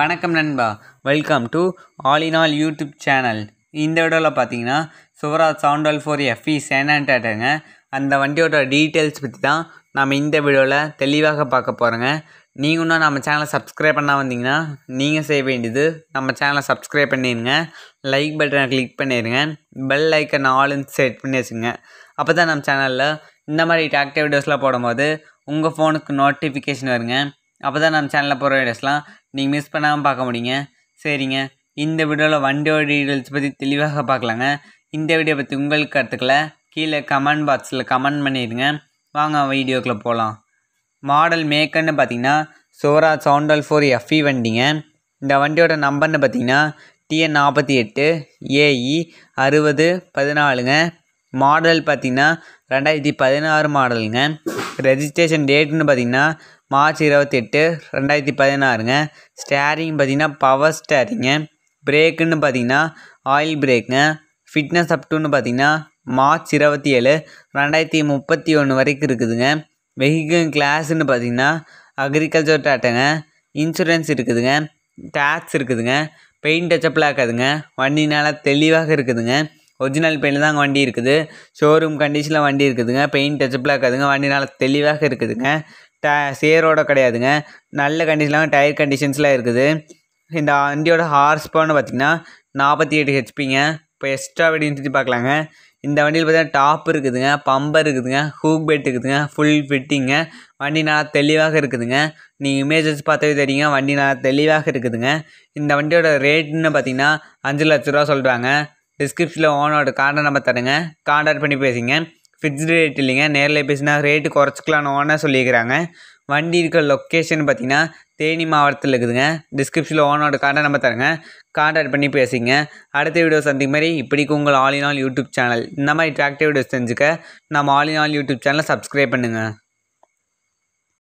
வணக்கம் நண்பா welcome to all in all YouTube channel இந்த வீடியோவில் பார்த்தீங்கன்னா சுவராஜ் சவுண்டல் ஃபோர் எஃப்இ சேனான்டாட்டுங்க அந்த வண்டியோட டீட்டெயில்ஸ் பற்றி தான் நம்ம இந்த வீடியோவில் தெளிவாக பார்க்க போகிறோங்க நீங்கள் இன்னும் நம்ம சேனலை சப்ஸ்கிரைப் பண்ணா வந்தீங்கன்னா நீங்கள் செய்ய வேண்டியது நம்ம சேனலை சப்ஸ்கிரைப் பண்ணிடுங்க லைக் பட்டனை கிளிக் பண்ணிடுங்க பெல் ஐக்கன் ஆல்னு செட் பண்ணி வச்சுங்க அப்போ தான் நம்ம சேனலில் இந்த மாதிரி டிராக்டிவ் வீடியோஸ்லாம் போடும்போது உங்கள் ஃபோனுக்கு நோட்டிஃபிகேஷன் வருங்க அப்போ தான் நம்ம சேனலில் போகிற வீடியோஸ்லாம் நீங்கள் மிஸ் பண்ணாமல் பார்க்க முடியுங்க சரிங்க இந்த வீடியோவில் வண்டியோட டீட்டெயில்ஸ் பற்றி தெளிவாக பார்க்கலாங்க இந்த வீடியோ பற்றி உங்களுக்கு கருத்துக்களை கீழே கமெண்ட் பாக்ஸில் கமெண்ட் பண்ணிடுங்க வாங்க வீடியோக்குள்ளே போகலாம் மாடல் மேக்கர்னு பார்த்தீங்கன்னா சோரா சவுண்டல் ஃபோர் எஃப்இ வண்டிங்க இந்த வண்டியோட நம்பர்னு பார்த்தீங்கன்னா டிஎன் நாற்பத்தி எட்டு ஏஇ அறுபது பதினாலுங்க மாடல் பார்த்தீங்கன்னா ரெண்டாயிரத்தி பதினாறு மாடலுங்க ரெஜிஸ்ட்ரேஷன் டேட்னு பார்த்தீங்கன்னா மார்ச் இருபத்தெட்டு ரெண்டாயிரத்தி பதினாறுங்க ஸ்டேரிங் பார்த்தீங்கன்னா பவர் ஸ்டேரிங்க பிரேக்குன்னு பார்த்தீங்கன்னா ஆயில் பிரேக்குங்க ஃபிட்னஸ் அப்டுன்னு பார்த்தீங்கன்னா மார்ச் இருபத்தி ஏழு ரெண்டாயிரத்தி முப்பத்தி ஒன்று வரைக்கும் இருக்குதுங்க வெஹிக்கிள் கிளாஸ்ன்னு பார்த்தீங்கன்னா அக்ரிகல்ச்சர் டாட்டாங்க இன்சூரன்ஸ் இருக்குதுங்க டேக்ஸ் இருக்குதுங்க பெயிண்ட் டச்சப்லாம் இருக்காதுங்க வண்டி நல்லா தெளிவாக இருக்குதுங்க ஒரிஜினல் பெயிண்ட் தான் வண்டி இருக்குது ஷோரூம் கண்டிஷனில் வண்டி இருக்குதுங்க பெயிண்ட் டச்சப்லாம் இருக்காதுங்க வண்டி நல்லா தெளிவாக இருக்குதுங்க டே சேரோட கிடையாதுங்க நல்ல கண்டிஷன்லாம் டயர் கண்டிஷன்ஸ்லாம் இருக்குது இந்த வண்டியோட ஹார்ஸ் பவர்னு பார்த்திங்கன்னா நாற்பத்தி எட்டு ஹெச்பிங்க இப்போ எக்ஸ்ட்ரா வெடின்னு பார்க்கலாங்க இந்த வண்டியில் பார்த்தீங்கன்னா டாப் இருக்குதுங்க பம்பர் இருக்குதுங்க ஹூக் பெட் இருக்குதுங்க ஃபுல் ஃபிட்டிங்க வண்டி நல்லா தெளிவாக இருக்குதுங்க நீங்கள் இமேஜஸ் பார்த்தாவே தெரியுங்க வண்டி நல்லா தெளிவாக இருக்குதுங்க இந்த வண்டியோட ரேட்னு பார்த்தீங்கன்னா அஞ்சு லட்ச ரூபா சொல்கிறாங்க டிஸ்கிரிப்ஷனில் ஓனரோட கான்டாக்ட் நம்பர் தருங்க கான்டாக்ட் பண்ணி பேசிங்க ஃபிக்ஸ்டு ரேட் இல்லைங்க நேரில் பேசினா ரேட்டு குறைச்சிக்கலான்னு ஓனர் சொல்லியிருக்கிறாங்க வண்டி இருக்கிற லொக்கேஷன் பார்த்தீங்கன்னா தேனி மாவட்டத்தில் இருக்குதுங்க டிஸ்கிரிப்ஷனில் ஓனரோட கான்டாக்ட் நம்பர் தருங்க கான்டாக்ட் பண்ணி பேசிங்க அடுத்த வீடியோ சந்திக்கும் மாதிரி இப்படிக்கு உங்கள் all in all YouTube channel இந்த மாதிரி டிராக்டிவ் வீடியோஸ் தெரிஞ்சுக்க நம்ம ஆல் இன் ஆல் யூடியூப் சேனலை சப்ஸ்கிரைப் பண்ணுங்கள்